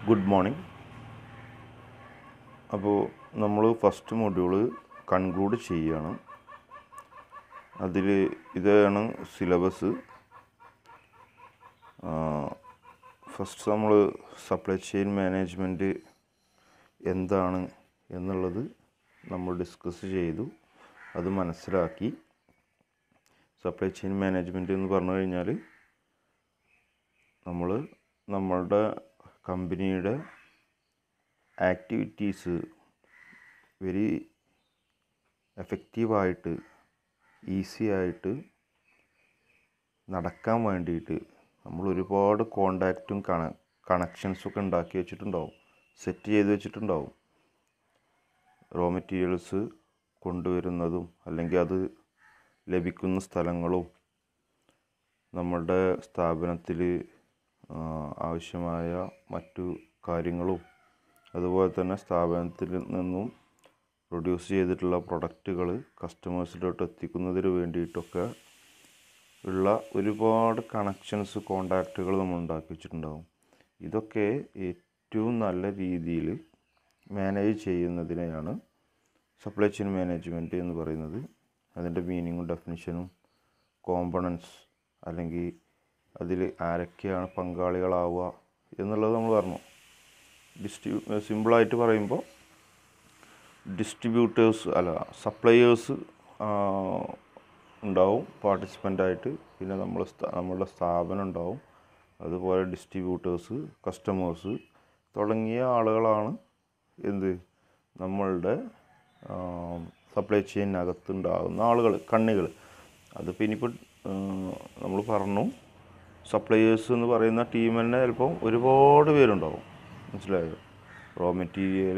good morning അപ്പോൾ നമ്മൾ first module conclude ചെയ്യുകയാണ് അതിൽ ഇതാണ് സിലബസ് ഫസ്റ്റ് നമ്മൾ സപ്ലൈ ചെയിൻ മാനേജ്മെൻറ്റ് എന്താണ് എന്നുള്ളത് നമ്മൾ ഡിസ്കസ് ചെയ്തു അത് മനസ്സിലാക്കി സപ്ലൈ ചെയിൻ മാനേജ്മെൻറ്റ് എന്ന് പറഞ്ഞു കഴിഞ്ഞാൽ നമ്മൾ നമ്മളുടെ കമ്പനിയുടെ ആക്ടിവിറ്റീസ് വെരി എഫക്റ്റീവായിട്ട് ഈസി ആയിട്ട് നടക്കാൻ വേണ്ടിയിട്ട് നമ്മൾ ഒരുപാട് കോണ്ടാക്റ്റും കണ കണക്ഷൻസൊക്കെ ഉണ്ടാക്കി വെച്ചിട്ടുണ്ടാവും സെറ്റ് ചെയ്ത് വെച്ചിട്ടുണ്ടാവും റോ മെറ്റീരിയൽസ് കൊണ്ടുവരുന്നതും അല്ലെങ്കിൽ അത് ലഭിക്കുന്ന സ്ഥലങ്ങളും നമ്മളുടെ സ്ഥാപനത്തിൽ ആവശ്യമായ മറ്റു കാര്യങ്ങളും അതുപോലെ തന്നെ സ്ഥാപനത്തിൽ നിന്നും പ്രൊഡ്യൂസ് ചെയ്തിട്ടുള്ള പ്രൊഡക്റ്റുകൾ കസ്റ്റമേഴ്സിലോട്ട് എത്തിക്കുന്നതിന് വേണ്ടിയിട്ടൊക്കെ ഉള്ള ഒരുപാട് കണക്ഷൻസ് കോണ്ടാക്റ്റുകൾ നമ്മൾ ഉണ്ടാക്കി വെച്ചിട്ടുണ്ടാവും ഇതൊക്കെ ഏറ്റവും നല്ല രീതിയിൽ മാനേജ് ചെയ്യുന്നതിനെയാണ് സപ്ലൈ ചെയിൻ മാനേജ്മെൻറ്റ് എന്ന് പറയുന്നത് അതിൻ്റെ മീനിങ്ങും ഡെഫിനിഷനും കോമ്പണൻസ് അല്ലെങ്കിൽ അതിൽ ആരൊക്കെയാണ് പങ്കാളികളാവുക എന്നുള്ളത് നമ്മൾ പറഞ്ഞു ഡിസ്ട്രിബ്യൂ സിമ്പിളായിട്ട് പറയുമ്പോൾ ഡിസ്ട്രിബ്യൂട്ടേഴ്സ് അല്ല സപ്ലയേഴ്സ് ഉണ്ടാവും പാർട്ടിസിപ്പൻ്റായിട്ട് പിന്നെ നമ്മൾ നമ്മളുടെ സ്ഥാപനം ഉണ്ടാവും അതുപോലെ ഡിസ്ട്രിബ്യൂട്ടേഴ്സ് കസ്റ്റമേഴ്സ് തുടങ്ങിയ ആളുകളാണ് എന്ത് നമ്മളുടെ സപ്ലൈ ചെയിനകത്ത് ഉണ്ടാകുന്ന ആളുകൾ കണ്ണികൾ അതിപ്പോൾ ഇനിയിപ്പോൾ നമ്മൾ പറഞ്ഞു സപ്ലയേഴ്സ് എന്ന് പറയുന്ന ടീം തന്നെ ചിലപ്പം ഒരുപാട് പേരുണ്ടാവും മനസ്സിലായോ റോ മെറ്റീരിയൽ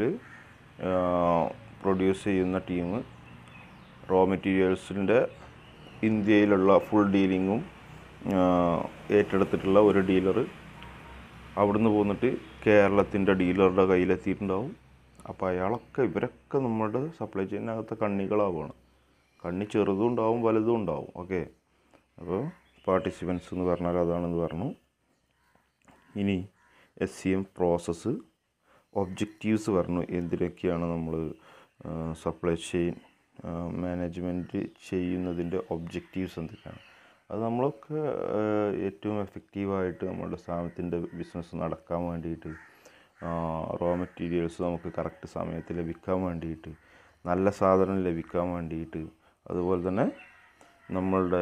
പ്രൊഡ്യൂസ് ചെയ്യുന്ന ടീം റോ മെറ്റീരിയൽസിൻ്റെ ഇന്ത്യയിലുള്ള ഫുൾ ഡീലിങ്ങും ഏറ്റെടുത്തിട്ടുള്ള ഒരു ഡീലർ അവിടുന്ന് പോന്നിട്ട് കേരളത്തിൻ്റെ ഡീലറുടെ കയ്യിലെത്തിയിട്ടുണ്ടാവും അപ്പോൾ അയാളൊക്കെ ഇവരൊക്കെ നമ്മുടെ സപ്ലൈ ചെയിനകത്തെ കണ്ണികളാവുകയാണ് കണ്ണി ചെറുതും ഉണ്ടാവും വലുതും ഉണ്ടാവും ഓക്കെ അപ്പോൾ പാർട്ടിസിപ്പൻസ് എന്ന് പറഞ്ഞാൽ അതാണെന്ന് പറഞ്ഞു ഇനി S C M process objectives പറഞ്ഞു എന്തിനൊക്കെയാണ് നമ്മൾ സപ്ലൈ ചെയിൻ മാനേജ്മെൻറ്റ് ചെയ്യുന്നതിൻ്റെ ഒബ്ജക്റ്റീവ്സ് എന്തൊക്കെയാണ് അത് നമ്മളൊക്കെ ഏറ്റവും എഫക്റ്റീവായിട്ട് നമ്മുടെ സ്ഥാപനത്തിൻ്റെ ബിസിനസ് നടക്കാൻ വേണ്ടിയിട്ട് റോ മെറ്റീരിയൽസ് നമുക്ക് കറക്റ്റ് സമയത്ത് ലഭിക്കാൻ വേണ്ടിയിട്ട് നല്ല സാധനം ലഭിക്കാൻ വേണ്ടിയിട്ട് അതുപോലെ തന്നെ നമ്മളുടെ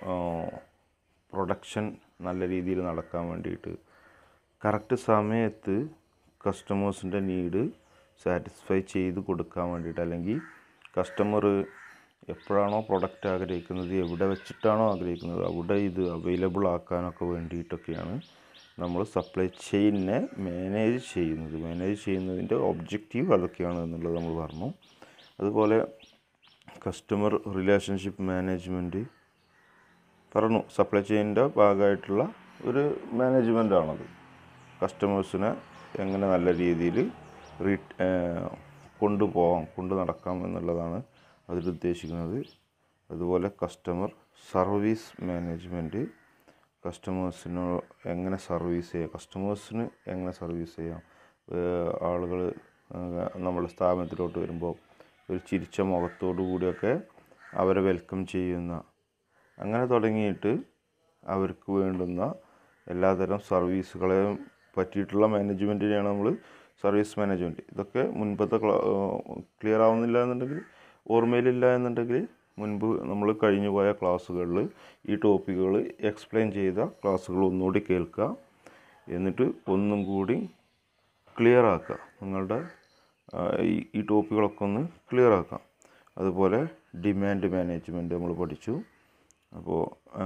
പ്രൊഡക്ഷൻ നല്ല രീതിയിൽ നടക്കാൻ വേണ്ടിയിട്ട് കറക്റ്റ് സമയത്ത് കസ്റ്റമേഴ്സിൻ്റെ നീഡ് സാറ്റിസ്ഫൈ ചെയ്ത് കൊടുക്കാൻ വേണ്ടിയിട്ട് അല്ലെങ്കിൽ കസ്റ്റമർ എപ്പോഴാണോ പ്രൊഡക്റ്റ് ആഗ്രഹിക്കുന്നത് എവിടെ വെച്ചിട്ടാണോ ആഗ്രഹിക്കുന്നത് അവിടെ ഇത് അവൈലബിൾ ആക്കാനൊക്കെ വേണ്ടിയിട്ടൊക്കെയാണ് നമ്മൾ സപ്ലൈ ചെയിനിനെ മാനേജ് ചെയ്യുന്നത് മാനേജ് ചെയ്യുന്നതിൻ്റെ ഒബ്ജക്റ്റീവ് അതൊക്കെയാണ് എന്നുള്ളത് നമ്മൾ പറഞ്ഞു അതുപോലെ കസ്റ്റമർ റിലേഷൻഷിപ്പ് മാനേജ്മെൻറ്റ് പറഞ്ഞു സപ്ലൈ ചെയിനിൻ്റെ ഭാഗമായിട്ടുള്ള ഒരു മാനേജ്മെൻറ്റാണത് കസ്റ്റമേഴ്സിനെ എങ്ങനെ നല്ല രീതിയിൽ റീ കൊണ്ടുപോകാം കൊണ്ടു നടക്കാം എന്നുള്ളതാണ് അതിൽ ഉദ്ദേശിക്കുന്നത് അതുപോലെ കസ്റ്റമർ സർവീസ് മാനേജ്മെൻറ്റ് കസ്റ്റമേഴ്സിന് എങ്ങനെ സർവീസ് ചെയ്യാം കസ്റ്റമേഴ്സിന് എങ്ങനെ സർവീസ് ചെയ്യാം ആളുകൾ നമ്മുടെ സ്ഥാപനത്തിലോട്ട് വരുമ്പോൾ ഒരു ചിരിച്ച മുഖത്തോടു കൂടിയൊക്കെ അവരെ വെൽക്കം ചെയ്യുന്ന അങ്ങനെ തുടങ്ങിയിട്ട് അവർക്ക് വേണ്ടുന്ന എല്ലാതരം സർവീസുകളെയും പറ്റിയിട്ടുള്ള മാനേജ്മെൻറ്റിനെയാണ് നമ്മൾ സർവീസ് മാനേജ്മെൻറ്റ് ഇതൊക്കെ മുൻപത്തെ ക്ലിയർ ആവുന്നില്ല എന്നുണ്ടെങ്കിൽ ഓർമ്മയിലില്ല എന്നുണ്ടെങ്കിൽ മുൻപ് നമ്മൾ കഴിഞ്ഞു പോയ ക്ലാസ്സുകളിൽ ഈ ടോപ്പിക്കുകൾ എക്സ്പ്ലെയിൻ ചെയ്ത ക്ലാസ്സുകൾ ഒന്നുകൂടി കേൾക്കുക എന്നിട്ട് ഒന്നും കൂടി ക്ലിയർ ആക്കുക നിങ്ങളുടെ ഈ ടോപ്പിക്കുകളൊക്കെ ഒന്ന് ക്ലിയർ ആക്കാം അതുപോലെ ഡിമാൻഡ് മാനേജ്മെൻറ്റ് നമ്മൾ പഠിച്ചു അപ്പോൾ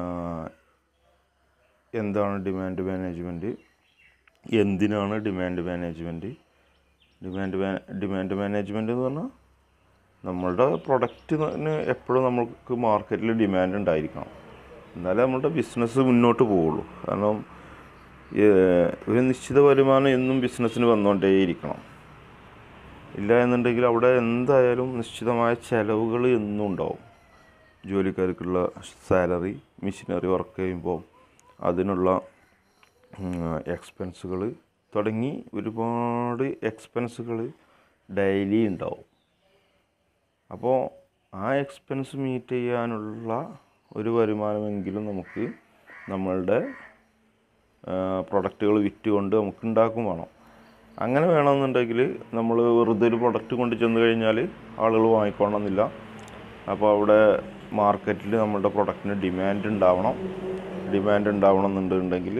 എന്താണ് ഡിമാൻഡ് മാനേജ്മെൻറ്റ് എന്തിനാണ് demand management demand demand management എന്ന് പറഞ്ഞാൽ നമ്മളുടെ പ്രൊഡക്റ്റിന് എപ്പോഴും നമുക്ക് മാർക്കറ്റിൽ ഡിമാൻഡ് ഉണ്ടായിരിക്കണം എന്നാലേ നമ്മളുടെ ബിസിനസ് മുന്നോട്ട് പോവുള്ളൂ കാരണം ഒരു നിശ്ചിത വരുമാനം എന്നും ബിസിനസ്സിന് വന്നുകൊണ്ടേയിരിക്കണം ഇല്ല എന്നുണ്ടെങ്കിൽ അവിടെ എന്തായാലും നിശ്ചിതമായ ചിലവുകൾ എന്നും ഉണ്ടാവും ജോലിക്കാർക്കുള്ള സാലറി മെഷീനറി വർക്ക് ചെയ്യുമ്പോൾ അതിനുള്ള എക്സ്പെൻസുകൾ തുടങ്ങി ഒരുപാട് എക്സ്പെൻസുകൾ ഡെയിലി ഉണ്ടാവും അപ്പോൾ ആ എക്സ്പെൻസ് മീറ്റ് ചെയ്യാനുള്ള ഒരു വരുമാനമെങ്കിലും നമുക്ക് നമ്മളുടെ പ്രൊഡക്റ്റുകൾ വിറ്റുകൊണ്ട് നമുക്ക് ഉണ്ടാക്കും വേണം അങ്ങനെ വേണമെന്നുണ്ടെങ്കിൽ നമ്മൾ വെറുതെ ഒരു പ്രൊഡക്റ്റ് കൊണ്ട് ചെന്ന് കഴിഞ്ഞാൽ ആളുകൾ വാങ്ങിക്കോണമെന്നില്ല അപ്പോൾ അവിടെ മാർക്കറ്റിൽ നമ്മുടെ പ്രൊഡക്റ്റിന് ഡിമാൻഡ് ഉണ്ടാവണം ഡിമാൻഡ് ഉണ്ടാവണം എന്നുണ്ടെങ്കിൽ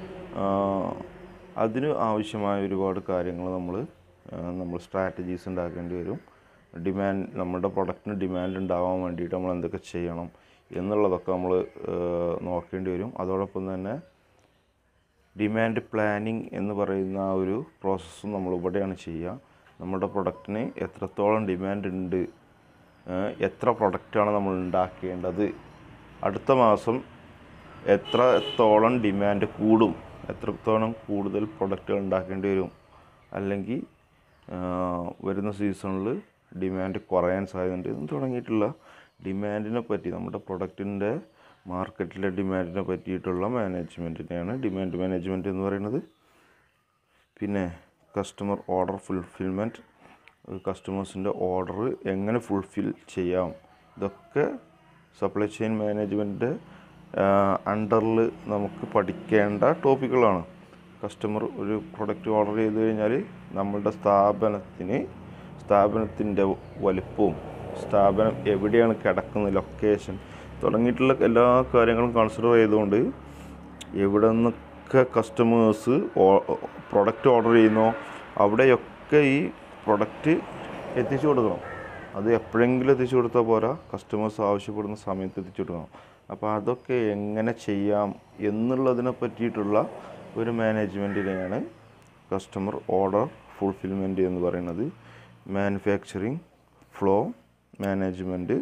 അതിന് ആവശ്യമായ ഒരുപാട് കാര്യങ്ങൾ നമ്മൾ നമ്മൾ സ്ട്രാറ്റജീസ് ഉണ്ടാക്കേണ്ടി വരും ഡിമാൻഡ് നമ്മുടെ പ്രൊഡക്റ്റിന് ഡിമാൻഡ് ഉണ്ടാവാൻ വേണ്ടിയിട്ട് നമ്മൾ എന്തൊക്കെ ചെയ്യണം എന്നുള്ളതൊക്കെ നമ്മൾ നോക്കേണ്ടി വരും അതോടൊപ്പം തന്നെ ഡിമാൻഡ് പ്ലാനിങ് എന്ന് പറയുന്ന ആ ഒരു പ്രോസസ്സും നമ്മൾ ഇവിടെയാണ് ചെയ്യുക നമ്മുടെ പ്രൊഡക്റ്റിന് എത്രത്തോളം ഡിമാൻഡ് ഉണ്ട് ഏഹ് എത്ര പ്രൊഡക്റ്റാണ് നമ്മൾ ഉണ്ടാക്കേണ്ടത് അടുത്ത മാസം എത്രത്തോളം ഡിമാൻഡ് കൂടും എത്രത്തോളം കൂടുതൽ പ്രൊഡക്റ്റുകൾ ഉണ്ടാക്കേണ്ടി വരും അല്ലെങ്കിൽ ആഹ് വരുന്ന സീസണിൽ ഡിമാൻഡ് കുറയാൻ സാധ്യതയുണ്ട് എന്ന് തുടങ്ങിയിട്ടുള്ള ഡിമാൻഡിനെ പറ്റി നമ്മുടെ പ്രൊഡക്റ്റിൻ്റെ മാർക്കറ്റിലെ ഡിമാൻഡിനെ പറ്റിയിട്ടുള്ള മാനേജ്മെൻറ്റിനെയാണ് ഡിമാൻഡ് മാനേജ്മെൻറ്റ് എന്ന് പറയുന്നത് പിന്നെ കസ്റ്റമർ ഓർഡർ ഫുൾഫിൽമെൻറ്റ് കസ്റ്റമേഴ്സിൻ്റെ ഓർഡർ എങ്ങനെ ഫുൾഫിൽ ചെയ്യാം ഇതൊക്കെ സപ്ലൈ ചെയിൻ മാനേജ്മെൻറ്റ് അണ്ടറിൽ നമുക്ക് പഠിക്കേണ്ട ടോപ്പിക്കുകളാണ് കസ്റ്റമർ ഒരു പ്രൊഡക്റ്റ് ഓർഡർ ചെയ്ത് കഴിഞ്ഞാൽ നമ്മളുടെ സ്ഥാപനത്തിന് സ്ഥാപനത്തിൻ്റെ വലുപ്പവും സ്ഥാപനം എവിടെയാണ് കിടക്കുന്നത് ലൊക്കേഷൻ തുടങ്ങിയിട്ടുള്ള എല്ലാ കാര്യങ്ങളും കൺസിഡർ ചെയ്തുകൊണ്ട് എവിടെ നിന്നൊക്കെ കസ്റ്റമേഴ്സ് പ്രൊഡക്റ്റ് ഓർഡർ ചെയ്യുന്നോ അവിടെയൊക്കെ ഈ പ്രൊഡക്റ്റ് എത്തിച്ചു കൊടുക്കണം അത് എപ്പോഴെങ്കിലും എത്തിച്ചു കൊടുത്താൽ പോരാ കസ്റ്റമേഴ്സ് ആവശ്യപ്പെടുന്ന സമയത്ത് എത്തിച്ചു കൊടുക്കണം അപ്പോൾ അതൊക്കെ എങ്ങനെ ചെയ്യാം എന്നുള്ളതിനെ പറ്റിയിട്ടുള്ള ഒരു മാനേജ്മെൻറ്റിനെയാണ് കസ്റ്റമർ ഓർഡർ ഫുൾഫിൽമെൻറ്റ് എന്ന് പറയുന്നത് മാനുഫാക്ചറിങ് ഫ്ലോ മാനേജ്മെൻറ്റ്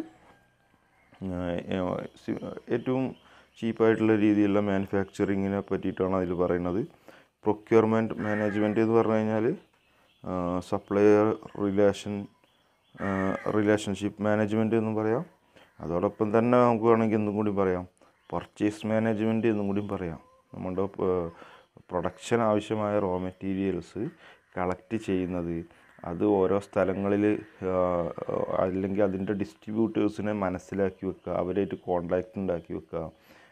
ഏറ്റവും ചീപ്പായിട്ടുള്ള രീതിയിലുള്ള മാനുഫാക്ചറിങ്ങിനെ പറ്റിയിട്ടാണ് അതിൽ പറയുന്നത് പ്രൊക്യൂർമെൻറ്റ് മാനേജ്മെൻറ്റ് എന്ന് പറഞ്ഞു കഴിഞ്ഞാൽ സപ്ലയർ റിലേഷൻ റിലേഷൻഷിപ്പ് മാനേജ്മെൻറ്റ് എന്നും പറയാം അതോടൊപ്പം തന്നെ നമുക്ക് വേണമെങ്കിൽ എന്തും കൂടി പറയാം പർച്ചേസ് മാനേജ്മെൻറ്റ് എന്നും കൂടി പറയാം നമ്മുടെ പ്രൊഡക്ഷൻ ആവശ്യമായ റോ മെറ്റീരിയൽസ് കളക്ട് ചെയ്യുന്നത് അത് ഓരോ സ്ഥലങ്ങളിൽ അല്ലെങ്കിൽ അതിൻ്റെ ഡിസ്ട്രിബ്യൂട്ടേഴ്സിനെ മനസ്സിലാക്കി വെക്കുക അവരായിട്ട് കോണ്ടാക്റ്റ് ഉണ്ടാക്കി വെക്കുക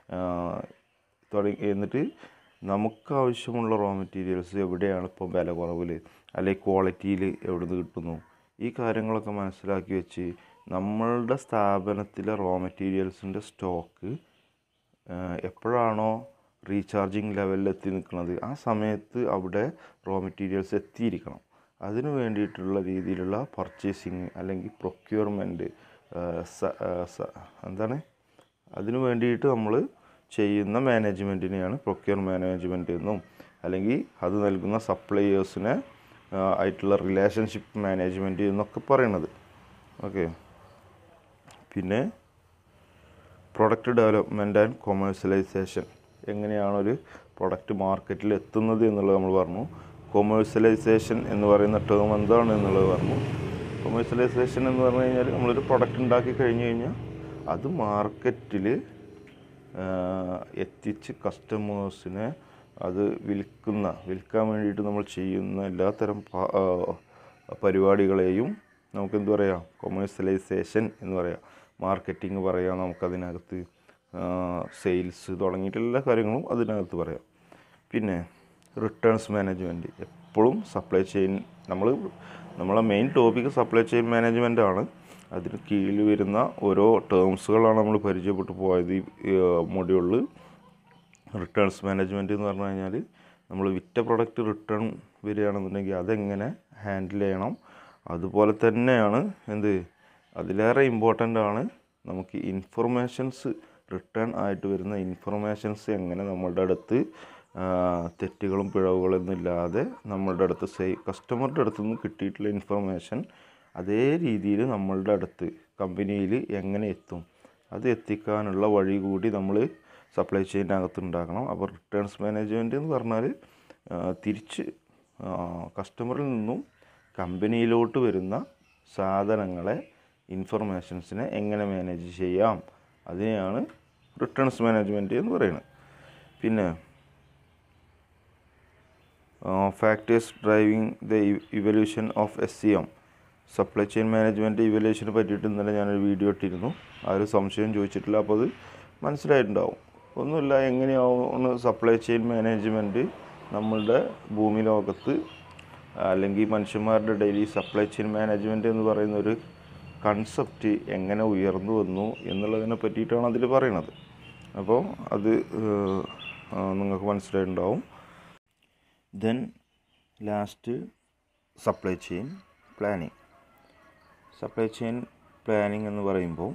തുടങ്ങി എന്നിട്ട് നമുക്ക് ആവശ്യമുള്ള റോ മെറ്റീരിയൽസ് എവിടെയാണ് ഇപ്പോൾ വില കുറവിൽ അല്ലെങ്കിൽ ക്വാളിറ്റിയിൽ എവിടെ നിന്ന് കിട്ടുന്നു ഈ കാര്യങ്ങളൊക്കെ മനസ്സിലാക്കി വെച്ച് നമ്മളുടെ സ്ഥാപനത്തിലെ റോ മെറ്റീരിയൽസിൻ്റെ സ്റ്റോക്ക് എപ്പോഴാണോ റീചാർജിങ് ലെവലിൽ എത്തി നിൽക്കുന്നത് ആ സമയത്ത് അവിടെ റോ മെറ്റീരിയൽസ് എത്തിയിരിക്കണം അതിനു വേണ്ടിയിട്ടുള്ള രീതിയിലുള്ള പർച്ചേസിങ് അല്ലെങ്കിൽ പ്രൊക്യൂർമെൻറ്റ് എന്താണ് അതിനു വേണ്ടിയിട്ട് നമ്മൾ ചെയ്യുന്ന മാനേജ്മെൻറ്റിനെയാണ് പ്രൊക്യൂർ മാനേജ്മെൻറ്റ് എന്നും അല്ലെങ്കിൽ അത് നൽകുന്ന സപ്ലയേഴ്സിനെ ആയിട്ടുള്ള റിലേഷൻഷിപ്പ് മാനേജ്മെൻറ്റ് എന്നൊക്കെ പറയണത് ഓക്കെ പിന്നെ പ്രൊഡക്റ്റ് ഡെവലപ്മെൻറ്റ് ആൻഡ് കൊമേഴ്സ്യലൈസേഷൻ എങ്ങനെയാണ് ഒരു പ്രൊഡക്റ്റ് മാർക്കറ്റിൽ എത്തുന്നത് എന്നുള്ളത് നമ്മൾ പറഞ്ഞു കൊമേഴ്സ്യലൈസേഷൻ എന്ന് പറയുന്ന ടേം എന്താണ് എന്നുള്ളത് പറഞ്ഞു കൊമേഴ്സ്യലൈസേഷൻ എന്ന് പറഞ്ഞു കഴിഞ്ഞാൽ നമ്മളൊരു പ്രൊഡക്റ്റ് ഉണ്ടാക്കി കഴിഞ്ഞ് കഴിഞ്ഞാൽ അത് മാർക്കറ്റിൽ എത്തിച്ച് കസ്റ്റമേഴ്സിനെ അത് വിൽക്കുന്ന വിൽക്കാൻ വേണ്ടിയിട്ട് നമ്മൾ ചെയ്യുന്ന എല്ലാത്തരം പരിപാടികളെയും നമുക്ക് എന്ത് പറയാം കൊമേഴ്സ്യലൈസേഷൻ എന്ന് പറയാം മാർക്കറ്റിംഗ് പറയാം നമുക്കതിനകത്ത് സെയിൽസ് തുടങ്ങിയിട്ട് എല്ലാ കാര്യങ്ങളും അതിനകത്ത് പറയാം പിന്നെ റിട്ടേൺസ് മാനേജ്മെൻറ്റ് എപ്പോഴും സപ്ലൈ ചെയിൻ നമ്മൾ നമ്മളെ main topic supply chain management ആണ് അതിന് കീഴിൽ വരുന്ന ഓരോ ടേംസുകളാണ് നമ്മൾ പരിചയപ്പെട്ടു പോയത് ഈ മൊഡ്യൂളിൽ റിട്ടേൺസ് മാനേജ്മെൻറ്റ് എന്ന് പറഞ്ഞു കഴിഞ്ഞാൽ നമ്മൾ വിറ്റ പ്രൊഡക്റ്റ് റിട്ടേൺ വരികയാണെന്നുണ്ടെങ്കിൽ അതെങ്ങനെ ഹാൻഡിൽ ചെയ്യണം അതുപോലെ തന്നെയാണ് എന്ത് അതിലേറെ ഇമ്പോർട്ടൻ്റ് ആണ് നമുക്ക് ഇൻഫർമേഷൻസ് റിട്ടേൺ ആയിട്ട് വരുന്ന ഇൻഫർമേഷൻസ് എങ്ങനെ നമ്മളുടെ അടുത്ത് തെറ്റുകളും പിഴവുകളൊന്നും ഇല്ലാതെ നമ്മളുടെ അടുത്ത് സേ കസ്റ്റമറുടെ അടുത്ത് നിന്ന് കിട്ടിയിട്ടുള്ള ഇൻഫർമേഷൻ അതേ രീതിയിൽ നമ്മളുടെ അടുത്ത് കമ്പനിയിൽ എങ്ങനെ എത്തും അത് എത്തിക്കാനുള്ള വഴി കൂടി നമ്മൾ സപ്ലൈ ചെയിനകത്ത് ഉണ്ടാക്കണം അപ്പോൾ റിട്ടേൺസ് മാനേജ്മെൻറ്റ് എന്ന് പറഞ്ഞാൽ തിരിച്ച് കസ്റ്റമറിൽ നിന്നും കമ്പനിയിലോട്ട് വരുന്ന സാധനങ്ങളെ ഇൻഫർമേഷൻസിനെ എങ്ങനെ മാനേജ് ചെയ്യാം അതിനെയാണ് റിട്ടേൺസ് മാനേജ്മെൻറ്റ് എന്ന് പറയുന്നത് പിന്നെ factors driving the evolution of S C M supply chain management ഇവല്യൂഷനെ പറ്റിയിട്ട് ഇന്നലെ ഞാനൊരു വീഡിയോ ഇട്ടിരുന്നു ആ ഒരു സംശയം ചോദിച്ചിട്ടില്ല അപ്പോൾ അത് മനസ്സിലായിട്ടുണ്ടാവും ഒന്നുമില്ല എങ്ങനെയാവുന്നു സപ്ലൈ ചെയിൻ മാനേജ്മെൻറ്റ് നമ്മളുടെ ഭൂമി ലോകത്ത് അല്ലെങ്കിൽ മനുഷ്യന്മാരുടെ ഡെയിലി സപ്ലൈ ചെയിൻ മാനേജ്മെൻറ്റ് എന്ന് പറയുന്ന ഒരു കൺസെപ്റ്റ് എങ്ങനെ ഉയർന്നു വന്നു എന്നുള്ളതിനെ പറ്റിയിട്ടാണ് അതിൽ പറയണത് അപ്പോൾ അത് ഏഹ്, ആ, നിങ്ങൾക്ക് മനസ്സിലായിട്ടുണ്ടാവും then last supply chain planning supply chain planning എന്ന് പറയുമ്പോൾ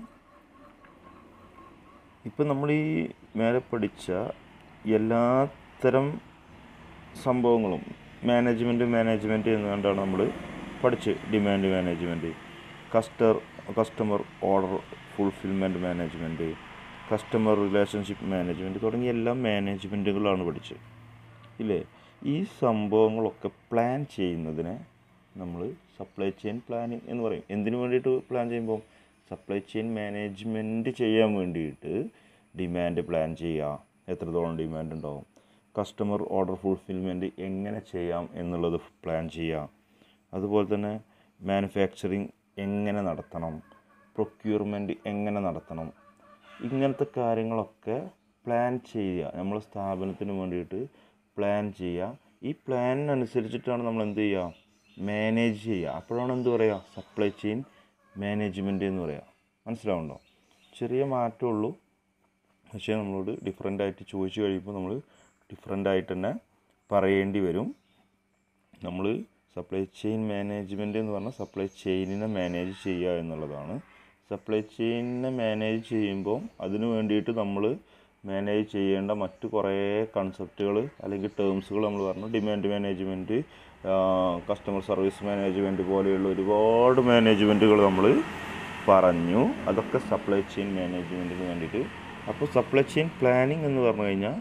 ഇപ്പം നമ്മൾ ഈ മേലെ പഠിച്ച എല്ലാത്തരം സംഭവങ്ങളും മാനേജ്മെൻറ്റ് മാനേജ്മെൻറ്റ് എന്നുകൊണ്ടാണ് നമ്മൾ പഠിച്ച് ഡിമാൻഡ് മാനേജ്മെൻറ്റ് കസ്റ്റർ customer order fulfilment management customer relationship management തുടങ്ങിയ എല്ലാ മാനേജ്മെൻറ്റുകളാണ് പഠിച്ചത് ഇല്ലേ ഈ സംഭവങ്ങളൊക്കെ പ്ലാൻ ചെയ്യുന്നതിനെ നമ്മൾ സപ്ലൈ ചെയിൻ പ്ലാനിങ് എന്ന് പറയും എന്തിനു വേണ്ടിയിട്ട് പ്ലാൻ ചെയ്യുമ്പോൾ സപ്ലൈ ചെയിൻ മാനേജ്മെൻറ്റ് ചെയ്യാൻ വേണ്ടിയിട്ട് ഡിമാൻഡ് പ്ലാൻ ചെയ്യുക എത്രത്തോളം ഡിമാൻഡ് ഉണ്ടാവും കസ്റ്റമർ ഓർഡർ ഫുൾഫിൽമെൻറ്റ് എങ്ങനെ ചെയ്യാം എന്നുള്ളത് പ്ലാൻ ചെയ്യുക അതുപോലെ തന്നെ മാനുഫാക്ചറിങ് എങ്ങനെ നടത്തണം പ്രൊക്യൂർമെൻറ്റ് എങ്ങനെ നടത്തണം ഇങ്ങനത്തെ കാര്യങ്ങളൊക്കെ പ്ലാൻ ചെയ്യുക നമ്മൾ സ്ഥാപനത്തിന് വേണ്ടിയിട്ട് പ്ലാൻ ചെയ്യുക ഈ പ്ലാനിനനുസരിച്ചിട്ടാണ് നമ്മൾ എന്ത് ചെയ്യുക മാനേജ് ചെയ്യുക അപ്പോഴാണ് എന്ത് പറയുക സപ്ലൈ ചെയിൻ മാനേജ്മെൻറ്റ് എന്ന് പറയുക മനസ്സിലാവുണ്ടോ ചെറിയ മാറ്റമുള്ളൂ പക്ഷേ നമ്മളോട് ഡിഫറെൻ്റ് ആയിട്ട് ചോദിച്ചു കഴിയുമ്പോൾ നമ്മൾ ഡിഫറെൻ്റ് ആയിട്ട് തന്നെ പറയേണ്ടി വരും നമ്മൾ സപ്ലൈ ചെയിൻ മാനേജ്മെൻറ്റ് എന്ന് പറഞ്ഞാൽ സപ്ലൈ ചെയിനിനെ മാനേജ് ചെയ്യുക എന്നുള്ളതാണ് സപ്ലൈ ചെയിനിനെ മാനേജ് ചെയ്യുമ്പോൾ അതിന് വേണ്ടിയിട്ട് നമ്മൾ മാനേജ് ചെയ്യേണ്ട മറ്റു കുറേ കൺസെപ്റ്റുകൾ അല്ലെങ്കിൽ ടേംസുകൾ നമ്മൾ പറഞ്ഞു demand management customer service management പോലെയുള്ള ഒരുപാട് മാനേജ്മെൻറ്റുകൾ നമ്മൾ പറഞ്ഞു അതൊക്കെ സപ്ലൈ ചെയിൻ മാനേജ്മെൻറ്റിന് വേണ്ടിയിട്ട് അപ്പോൾ സപ്ലൈ ചെയിൻ പ്ലാനിങ് എന്ന് പറഞ്ഞു കഴിഞ്ഞാൽ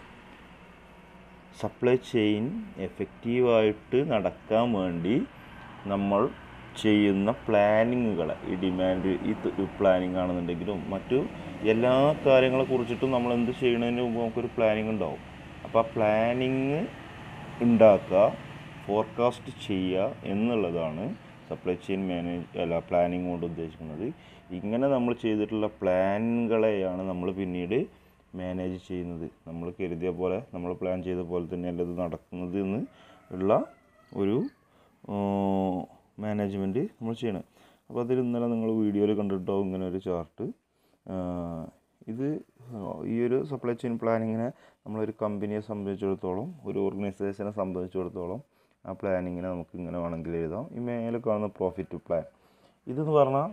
സപ്ലൈ ചെയിൻ എഫക്റ്റീവായിട്ട് നടക്കാൻ വേണ്ടി നമ്മൾ ചെയ്യുന്ന പ്ലാനിങ്ങുകളെ ഈ ഡിമാൻഡ് ഈ പ്ലാനിങ് ആണെന്നുണ്ടെങ്കിലും മറ്റു എല്ലാ കാര്യങ്ങളെ കുറിച്ചിട്ടും നമ്മൾ എന്ത് ചെയ്യുന്നതിന് മുമ്പ് നമുക്കൊരു പ്ലാനിങ് ഉണ്ടാവും അപ്പോൾ ആ പ്ലാനിങ് ഉണ്ടാക്കുക ഫോർകാസ്റ്റ് ചെയ്യുക എന്നുള്ളതാണ് സപ്ലൈ ചെയിൻ മാനേജ് അല്ല പ്ലാനിങ് കൊണ്ട് ഉദ്ദേശിക്കുന്നത് ഇങ്ങനെ നമ്മൾ ചെയ്തിട്ടുള്ള പ്ലാനുകളെയാണ് നമ്മൾ പിന്നീട് മാനേജ് ചെയ്യുന്നത് നമ്മൾ കരുതിയ പോലെ നമ്മൾ പ്ലാൻ ചെയ്ത പോലെ തന്നെയല്ല ഇത് നടക്കുന്നത് എന്ന് ഉള്ള ഒരു മാനേജ്മെൻറ്റ് നമ്മൾ ചെയ്യണം അപ്പോൾ അതിൽ ഇന്നലെ നിങ്ങൾ വീഡിയോയിൽ കണ്ടിട്ടുണ്ടാവും ഇങ്ങനെ ഒരു ചാർട്ട് ഇത് ഈ ഒരു സപ്ലൈ ചെയിൻ പ്ലാനിങ്ങിനെ നമ്മളൊരു കമ്പനിയെ സംബന്ധിച്ചിടത്തോളം ഒരു ഓർഗനൈസേഷനെ സംബന്ധിച്ചിടത്തോളം ആ പ്ലാനിങ്ങിനെ നമുക്ക് ഇങ്ങനെ വേണമെങ്കിൽ എഴുതാം ഈ മേലെ കാണുന്ന പ്രോഫിറ്റ് പ്ലാൻ ഇതെന്ന് പറഞ്ഞാൽ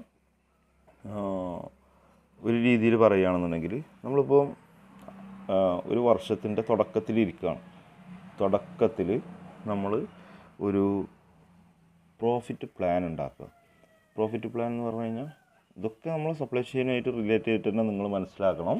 ഒരു രീതിയിൽ പറയുകയാണെന്നുണ്ടെങ്കിൽ നമ്മളിപ്പോൾ ആ, ഒരു വർഷത്തിൻ്റെ തുടക്കത്തിലിരിക്കുകയാണ് തുടക്കത്തിൽ നമ്മൾ ഒരു പ്രോഫിറ്റ് പ്ലാൻ ഉണ്ടാക്കുക പ്രോഫിറ്റ് പ്ലാൻ എന്ന് പറഞ്ഞു കഴിഞ്ഞാൽ ഇതൊക്കെ നമ്മൾ സപ്ലൈ ചെയിനുമായിട്ട് റിലേറ്റ് ചെയ്തിട്ട് തന്നെ നിങ്ങൾ മനസ്സിലാക്കണം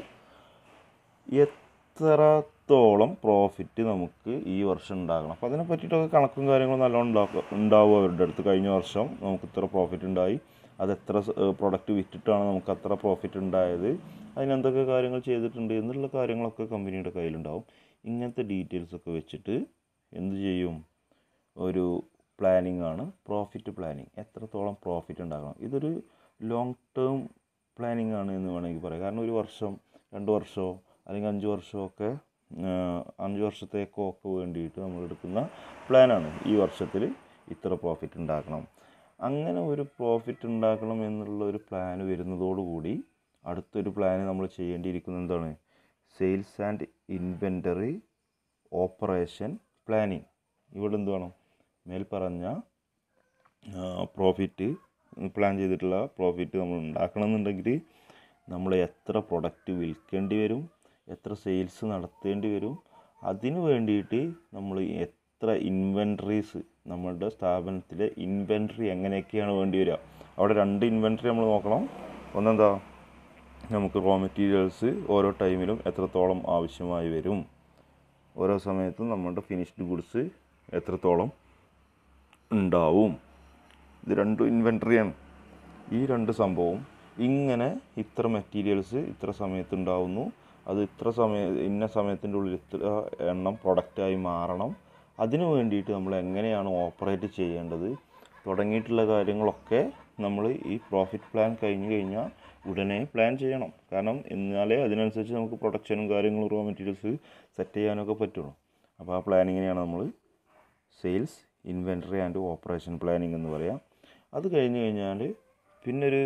എത്രത്തോളം പ്രോഫിറ്റ് നമുക്ക് ഈ വർഷം ഉണ്ടാകണം അപ്പോൾ അതിനെ പറ്റിയിട്ടൊക്കെ കണക്കും കാര്യങ്ങളും നല്ലോണം ഉണ്ടാക്കുക ഉണ്ടാവും അവരുടെ അടുത്ത് കഴിഞ്ഞ വർഷം നമുക്ക് ഇത്ര പ്രോഫിറ്റ് ഉണ്ടായി അത് എത്ര പ്രൊഡക്റ്റ് വിറ്റിട്ടാണ് നമുക്ക് അത്ര പ്രോഫിറ്റ് ഉണ്ടായത് അതിനെന്തൊക്കെ കാര്യങ്ങൾ ചെയ്തിട്ടുണ്ട് എന്നുള്ള കാര്യങ്ങളൊക്കെ കമ്പനിയുടെ കയ്യിലുണ്ടാവും ഇങ്ങനത്തെ ഡീറ്റെയിൽസ് ഒക്കെ വെച്ചിട്ട് എന്ത് ചെയ്യും ഒരു പ്ലാനിങ് ആണ് പ്രോഫിറ്റ് പ്ലാനിങ് എത്രത്തോളം പ്രോഫിറ്റ് ഉണ്ടാകണം ഇതൊരു ലോങ് ടേം പ്ലാനിങ് ആണ് എന്ന് വേണമെങ്കിൽ പറയാം കാരണം ഒരു വർഷം രണ്ട് വർഷമോ അല്ലെങ്കിൽ അഞ്ച് വർഷമോ ഒക്കെ ആ, അഞ്ച് വർഷത്തേക്കോ ഒക്കെ വേണ്ടിയിട്ട് നമ്മൾ എടുക്കുന്ന പ്ലാനാണ് ഈ വർഷത്തിൽ ഇത്ര പ്രോഫിറ്റ് ഉണ്ടാക്കണം അങ്ങനെ ഒരു പ്രോഫിറ്റ് ഉണ്ടാക്കണം എന്നുള്ള ഒരു പ്ലാൻ വരുന്നതോടുകൂടി അടുത്തൊരു പ്ലാൻ നമ്മൾ ചെയ്യേണ്ടിയിരിക്കുന്നത് എന്താണ് sales and inventory operation planning ഇവിടെ എന്ത് വേണം മേൽ പറഞ്ഞ പ്രോഫിറ്റ് പ്ലാൻ ചെയ്തിട്ടുള്ള പ്രോഫിറ്റ് നമ്മൾ ഉണ്ടാക്കണമെന്നുണ്ടെങ്കിൽ നമ്മൾ എത്ര പ്രൊഡക്റ്റ് വിൽക്കേണ്ടി വരും എത്ര സെയിൽസ് നടത്തേണ്ടി വരും അതിന് വേണ്ടിയിട്ട് നമ്മൾ എത്ര ഇൻവെൻട്രീസ് നമ്മളുടെ സ്ഥാപനത്തിലെ ഇൻവെൻട്രി എങ്ങനെയൊക്കെയാണ് വേണ്ടി വരിക അവിടെ രണ്ട് ഇൻവെൻട്രി നമ്മൾ നോക്കണം ഒന്നെന്താ നമുക്ക് റോ മെറ്റീരിയൽസ് ഓരോ ടൈമിലും എത്രത്തോളം ആവശ്യമായി വരും ഓരോ സമയത്തും നമ്മുടെ ഫിനിഷ്ഡ് ഗുഡ്സ് എത്രത്തോളം ഉണ്ടാവും ഇത് രണ്ടും ഇൻവെൻട്രിയാണ് ഈ രണ്ട് സംഭവം ഇങ്ങനെ ഇത്ര മെറ്റീരിയൽസ് ഇത്ര സമയത്ത് ഉണ്ടാവുന്നു അത് ഇത്ര സമയ ഇന്ന സമയത്തിൻ്റെ ഉള്ളിൽ ഇത്ര എണ്ണം പ്രൊഡക്റ്റായി മാറണം അതിനു വേണ്ടിയിട്ട് നമ്മൾ എങ്ങനെയാണ് ഓപ്പറേറ്റ് ചെയ്യേണ്ടത് തുടങ്ങിയിട്ടുള്ള കാര്യങ്ങളൊക്കെ നമ്മൾ ഈ പ്രോഫിറ്റ് പ്ലാൻ കഴിഞ്ഞ് കഴിഞ്ഞാൽ ഉടനെ പ്ലാൻ ചെയ്യണം കാരണം എന്നാലേ അതിനനുസരിച്ച് നമുക്ക് പ്രൊഡക്ഷനും കാര്യങ്ങളും റോ മെറ്റീരിയൽസ് സെറ്റ് ചെയ്യാനൊക്കെ പറ്റുള്ളൂ അപ്പോൾ ആ പ്ലാനിങ്ങിനെയാണ് നമ്മൾ sales inventory and operation planning എന്ന് പറയാം അത് കഴിഞ്ഞ് കഴിഞ്ഞാൽ പിന്നെ ഒരു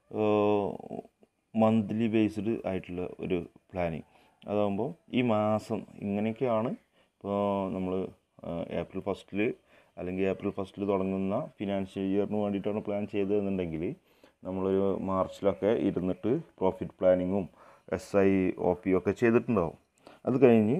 മന്ത്ലി ബേസ്ഡ് ആയിട്ടുള്ള ഒരു പ്ലാനിങ് അതാകുമ്പോൾ ഈ മാസം ഇങ്ങനെയൊക്കെയാണ് ഇപ്പോൾ നമ്മൾ ഏപ്രിൽ ഫസ്റ്റിൽ അല്ലെങ്കിൽ ഏപ്രിൽ ഫസ്റ്റിൽ തുടങ്ങുന്ന ഫിനാൻഷ്യൽ ഇയറിന് വേണ്ടിയിട്ടാണ് പ്ലാൻ ചെയ്തതെന്നുണ്ടെങ്കിൽ നമ്മളൊരു മാർച്ചിലൊക്കെ ഇരുന്നിട്ട് പ്രോഫിറ്റ് പ്ലാനിങ്ങും എസ് ഐ ഒ പി ഒക്കെ ചെയ്തിട്ടുണ്ടാവും അത് കഴിഞ്ഞ്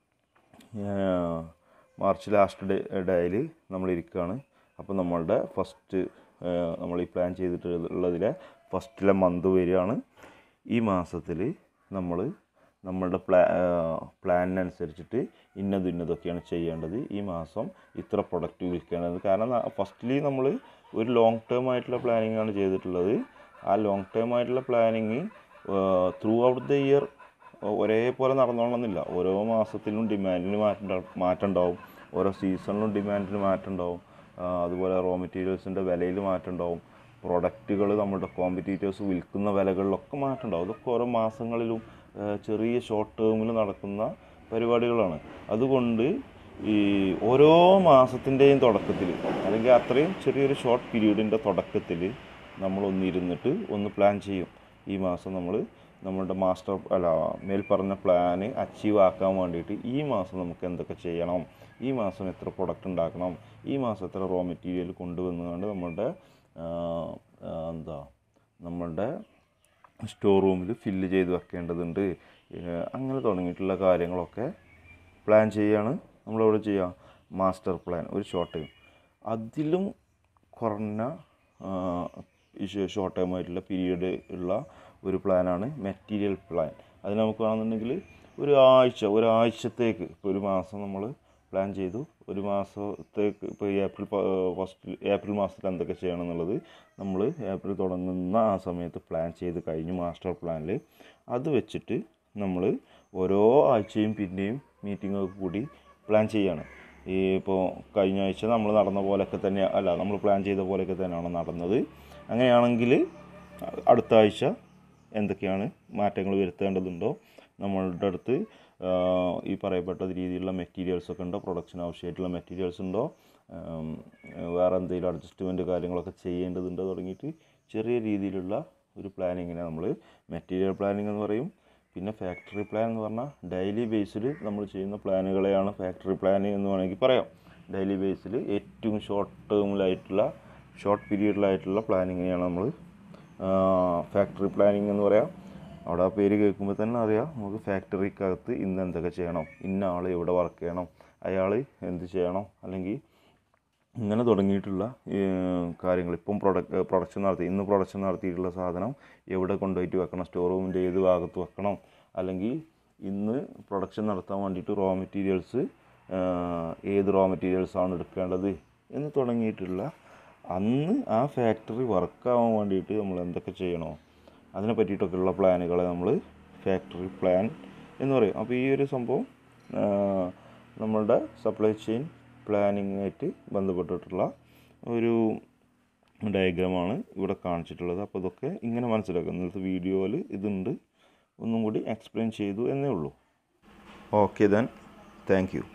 മാർച്ച് ലാസ്റ്റ് ഡേ ഡേയിൽ നമ്മൾ ഇരിക്കുകയാണ് അപ്പോൾ നമ്മളുടെ ഫസ്റ്റ് നമ്മൾ ഈ പ്ലാൻ ചെയ്തിട്ടുള്ളതിലെ ഫസ്റ്റിലെ മന്ത് വരികയാണ് ഈ മാസത്തിൽ നമ്മൾ നമ്മളുടെ പ്ലാ പ്ലാനിനനുസരിച്ചിട്ട് ഇന്നത് ഇന്നതൊക്കെയാണ് ചെയ്യേണ്ടത് ഈ മാസം ഇത്ര പ്രൊഡക്റ്റ് വിൽക്കേണ്ടത് കാരണം ഫസ്റ്റ്ലി നമ്മൾ ഒരു ലോങ് ടേം ആയിട്ടുള്ള പ്ലാനിങ് ആണ് ചെയ്തിട്ടുള്ളത് ആ ലോങ് ടേം ആയിട്ടുള്ള planning throughout the year ഒരേപോലെ നടന്നോളണമെന്നില്ല ഓരോ മാസത്തിലും ഡിമാൻഡിന് മാറ്റം മാറ്റം ഉണ്ടാവും ഓരോ സീസണിലും ഡിമാൻഡിന് മാറ്റം ഉണ്ടാവും അതുപോലെ റോ മെറ്റീരിയൽസിൻ്റെ വിലയിൽ മാറ്റം ഉണ്ടാവും പ്രൊഡക്റ്റുകൾ നമ്മുടെ കോമ്പറ്റീറ്റേഴ്സ് വിൽക്കുന്ന വിലകളിലൊക്കെ മാറ്റം ഉണ്ടാവും അതൊക്കെ ഓരോ മാസങ്ങളിലും ചെറിയ ഷോർട്ട് ടേമിൽ നടക്കുന്ന പരിപാടികളാണ് അതുകൊണ്ട് ഈ ഓരോ മാസത്തിൻ്റെയും തുടക്കത്തിൽ അല്ലെങ്കിൽ അത്രയും ചെറിയൊരു ഷോർട്ട് പീരീഡിൻ്റെ തുടക്കത്തിൽ നമ്മളൊന്നിരുന്നിട്ട് ഒന്ന് പ്ലാൻ ചെയ്യും ഈ മാസം നമ്മൾ നമ്മളുടെ മാസ്റ്റർ അല്ല മേൽ പറഞ്ഞ പ്ലാന് അച്ചീവ് ആക്കാൻ വേണ്ടിയിട്ട് ഈ മാസം നമുക്ക് എന്തൊക്കെ ചെയ്യണം ഈ മാസം എത്ര പ്രൊഡക്റ്റ് ഉണ്ടാക്കണം ഈ മാസം എത്ര റോ മെറ്റീരിയൽ കൊണ്ടുവന്നുകൊണ്ട് നമ്മളുടെ എന്താ നമ്മളുടെ സ്റ്റോർ റൂമിൽ ഫില്ല് ചെയ്ത് വെക്കേണ്ടതുണ്ട് അങ്ങനെ തുടങ്ങിയിട്ടുള്ള കാര്യങ്ങളൊക്കെ പ്ലാൻ ചെയ്യാണ് നമ്മളിവിടെ ചെയ്യുക മാസ്റ്റർ പ്ലാൻ ഒരു ഷോർട്ട് ടൈം അതിലും കുറഞ്ഞ ഷോർട്ട് ടൈം ആയിട്ടുള്ള പീരീഡ് ഉള്ള ഒരു പ്ലാനാണ് മെറ്റീരിയൽ പ്ലാൻ അത് നമുക്ക് വേണമെന്നുണ്ടെങ്കിൽ ഒരു ആഴ്ച ഒരാഴ്ചത്തേക്ക് ഇപ്പോൾ ഒരു മാസം നമ്മൾ പ്ലാൻ ചെയ്തു ഒരു മാസത്തേക്ക് ഇപ്പോൾ ഏപ്രിൽ ഫസ്റ്റ് ഏപ്രിൽ മാസത്തിൽ എന്തൊക്കെ ചെയ്യണം എന്നുള്ളത് നമ്മൾ ഏപ്രിൽ തുടങ്ങുന്ന ആ സമയത്ത് പ്ലാൻ ചെയ്ത് കഴിഞ്ഞു മാസ്റ്റർ പ്ലാനിൽ അത് വെച്ചിട്ട് നമ്മൾ ഓരോ ആഴ്ചയും പിന്നെയും മീറ്റിംഗ് ഒക്കെ കൂടി പ്ലാൻ ചെയ്യാണ് ഈ ഇപ്പോൾ കഴിഞ്ഞ ആഴ്ച നമ്മൾ നടന്ന പോലെയൊക്കെ തന്നെ അല്ല നമ്മൾ പ്ലാൻ ചെയ്ത പോലെയൊക്കെ തന്നെയാണ് നടന്നത് അങ്ങനെയാണെങ്കിൽ അടുത്ത ആഴ്ച എന്തൊക്കെയാണ് മാറ്റങ്ങൾ വരുത്തേണ്ടതുണ്ടോ നമ്മളുടെ അടുത്ത് ഈ പറയപ്പെട്ട രീതിയിലുള്ള മെറ്റീരിയൽസ് ഒക്കെ ഉണ്ടോ പ്രൊഡക്ഷൻ ആവശ്യമായിട്ടുള്ള മെറ്റീരിയൽസ് ഉണ്ടോ വേറെ എന്തെങ്കിലും അഡ്ജസ്റ്റ്മെൻറ്റ് കാര്യങ്ങളൊക്കെ ചെയ്യേണ്ടതുണ്ടോ തുടങ്ങിയിട്ട് ചെറിയ രീതിയിലുള്ള ഒരു പ്ലാനിങ്ങിനെ നമ്മൾ മെറ്റീരിയൽ പ്ലാനിങ് എന്ന് പറയും പിന്നെ ഫാക്ടറി പ്ലാൻ എന്ന് പറഞ്ഞാൽ ഡെയിലി ബേസിൽ നമ്മൾ ചെയ്യുന്ന പ്ലാനുകളെയാണ് ഫാക്ടറി പ്ലാനിങ് എന്ന് വേണമെങ്കിൽ പറയാം ഡെയിലി ബേസിൽ ഏറ്റവും ഷോർട്ട് ടേമിലായിട്ടുള്ള ഷോർട്ട് പീരീഡിലായിട്ടുള്ള പ്ലാനിങ്ങിനെയാണ് നമ്മൾ ഫാക്ടറി പ്ലാനിങ് എന്ന് പറയാം അവിടെ ആ പേര് കേൾക്കുമ്പോൾ തന്നെ അറിയാം നമുക്ക് ഫാക്ടറിക്കകത്ത് ഇന്ന് എന്തൊക്കെ ചെയ്യണം ഇന്ന ആൾ എവിടെ വർക്ക് ചെയ്യണം അയാൾ എന്ത് ചെയ്യണം അല്ലെങ്കിൽ ഇങ്ങനെ തുടങ്ങിയിട്ടുള്ള കാര്യങ്ങൾ ഇപ്പം പ്രൊഡക്റ്റ് പ്രൊഡക്ഷൻ നടത്തി ഇന്ന് പ്രൊഡക്ഷൻ നടത്തിയിട്ടുള്ള സാധനം എവിടെ കൊണ്ടുപോയിട്ട് വെക്കണം സ്റ്റോർ റൂമിൻ്റെ ഏത് ഭാഗത്ത് വെക്കണം അല്ലെങ്കിൽ ഇന്ന് പ്രൊഡക്ഷൻ നടത്താൻ വേണ്ടിയിട്ട് റോ മെറ്റീരിയൽസ് ഏത് റോ മെറ്റീരിയൽസാണ് എടുക്കേണ്ടത് എന്ന് തുടങ്ങിയിട്ടുള്ള അന്ന് ആ ഫാക്ടറി വർക്കാവാൻ വേണ്ടിയിട്ട് നമ്മൾ എന്തൊക്കെ ചെയ്യണോ അതിനെ പറ്റിയിട്ടൊക്കെയുള്ള പ്ലാനുകളെ നമ്മൾ ഫാക്ടറി പ്ലാൻ എന്ന് പറയും അപ്പോൾ ഈ ഒരു സംഭവം നമ്മളുടെ സപ്ലൈ ചെയിൻ പ്ലാനിങ്ങായിട്ട് ബന്ധപ്പെട്ടിട്ടുള്ള ഒരു ഡയഗ്രാമാണ് ഇവിടെ കാണിച്ചിട്ടുള്ളത് അപ്പോൾ ഇതൊക്കെ ഇങ്ങനെ മനസ്സിലാക്കുക ഇന്നത്തെ വീഡിയോയിൽ ഇതുണ്ട് ഒന്നും കൂടി എക്സ്പ്ലെയിൻ ചെയ്തു എന്നേ ഉള്ളൂ ഓക്കെ ദെൻ താങ്ക് യു